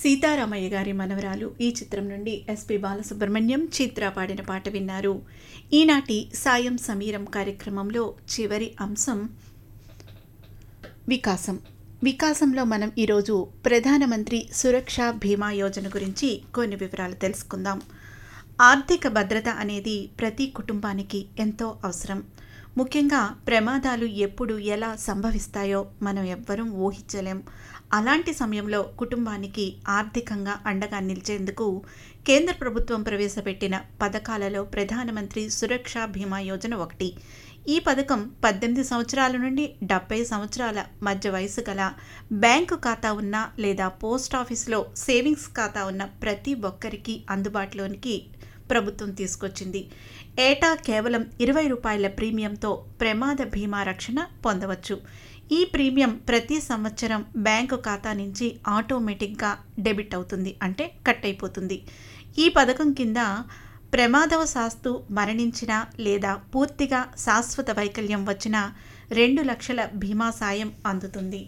సీతారామయ్య గారి మనవరాలు ఈ చిత్రం నుండి ఎస్పి బాలసుబ్రహ్మణ్యం చిత్ర పాడిన పాట విన్నారు ఈనాటి సాయం సమీరం కార్యక్రమంలో చివరి అంశం వికాసం వికాసంలో మనం ఈరోజు ప్రధానమంత్రి సురక్ష బీమా యోజన గురించి కొన్ని వివరాలు తెలుసుకుందాం ఆర్థిక భద్రత అనేది ప్రతి కుటుంబానికి ఎంతో అవసరం ముఖ్యంగా ప్రమాదాలు ఎప్పుడు ఎలా సంభవిస్తాయో మనం ఎవ్వరం ఊహించలేం అలాంటి సమయంలో కుటుంబానికి ఆర్థికంగా అండగా నిలిచేందుకు కేంద్ర ప్రభుత్వం ప్రవేశపెట్టిన పథకాలలో ప్రధానమంత్రి సురక్ష బీమా యోజన ఒకటి ఈ పథకం పద్దెనిమిది సంవత్సరాల నుండి డెబ్బై సంవత్సరాల మధ్య వయసు గల బ్యాంకు ఖాతా ఉన్న లేదా పోస్ట్ ఆఫీస్లో సేవింగ్స్ ఖాతా ఉన్న ప్రతి ఒక్కరికి అందుబాటులోనికి ప్రభుత్వం తీసుకొచ్చింది ఏటా కేవలం ఇరవై రూపాయల ప్రీమియంతో ప్రమాద బీమా రక్షణ పొందవచ్చు ఈ ప్రీమియం ప్రతి సంవత్సరం బ్యాంకు ఖాతా నుంచి ఆటోమేటిక్గా డెబిట్ అవుతుంది అంటే కట్ అయిపోతుంది ఈ పథకం కింద ప్రమాదవశాస్తు మరణించిన లేదా పూర్తిగా శాశ్వత వైకల్యం వచ్చిన రెండు లక్షల బీమా సాయం అందుతుంది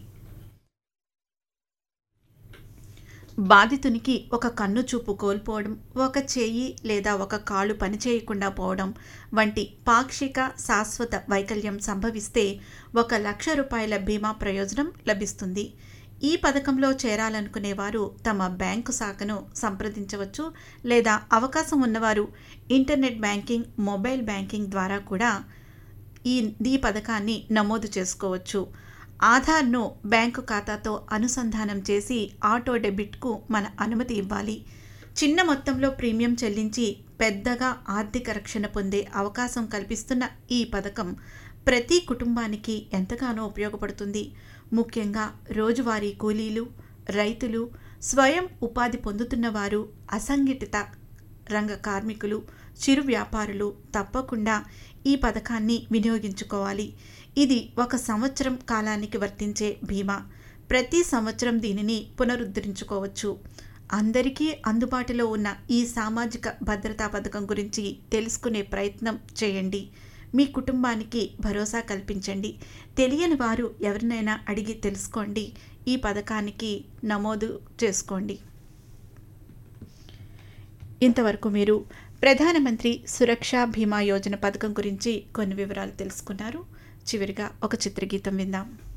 బాధితునికి ఒక కన్ను చూపు కోల్పోవడం ఒక చెయ్యి లేదా ఒక కాలు పనిచేయకుండా పోవడం వంటి పాక్షిక శాశ్వత వైకల్యం సంభవిస్తే ఒక లక్ష రూపాయల బీమా ప్రయోజనం లభిస్తుంది ఈ పథకంలో చేరాలనుకునేవారు తమ బ్యాంకు శాఖను సంప్రదించవచ్చు లేదా అవకాశం ఉన్నవారు ఇంటర్నెట్ బ్యాంకింగ్ మొబైల్ బ్యాంకింగ్ ద్వారా కూడా ఈ ఈ పథకాన్ని నమోదు చేసుకోవచ్చు ఆధార్ను బ్యాంకు ఖాతాతో అనుసంధానం చేసి ఆటో డెబిట్కు మన అనుమతి ఇవ్వాలి చిన్న మొత్తంలో ప్రీమియం చెల్లించి పెద్దగా ఆర్థిక రక్షణ పొందే అవకాశం కల్పిస్తున్న ఈ పథకం ప్రతి కుటుంబానికి ఎంతగానో ఉపయోగపడుతుంది ముఖ్యంగా రోజువారీ కూలీలు రైతులు స్వయం ఉపాధి పొందుతున్న వారు అసంఘటిత రంగ కార్మికులు చిరు వ్యాపారులు తప్పకుండా ఈ పథకాన్ని వినియోగించుకోవాలి ఇది ఒక సంవత్సరం కాలానికి వర్తించే బీమా ప్రతి సంవత్సరం దీనిని పునరుద్ధరించుకోవచ్చు అందరికీ అందుబాటులో ఉన్న ఈ సామాజిక భద్రతా పథకం గురించి తెలుసుకునే ప్రయత్నం చేయండి మీ కుటుంబానికి భరోసా కల్పించండి తెలియని వారు ఎవరినైనా అడిగి తెలుసుకోండి ఈ పథకానికి నమోదు చేసుకోండి ఇంతవరకు మీరు ప్రధానమంత్రి సురక్ష బీమా యోజన పథకం గురించి కొన్ని వివరాలు తెలుసుకున్నారు చివరిగా ఒక చిత్రగీతం విందాం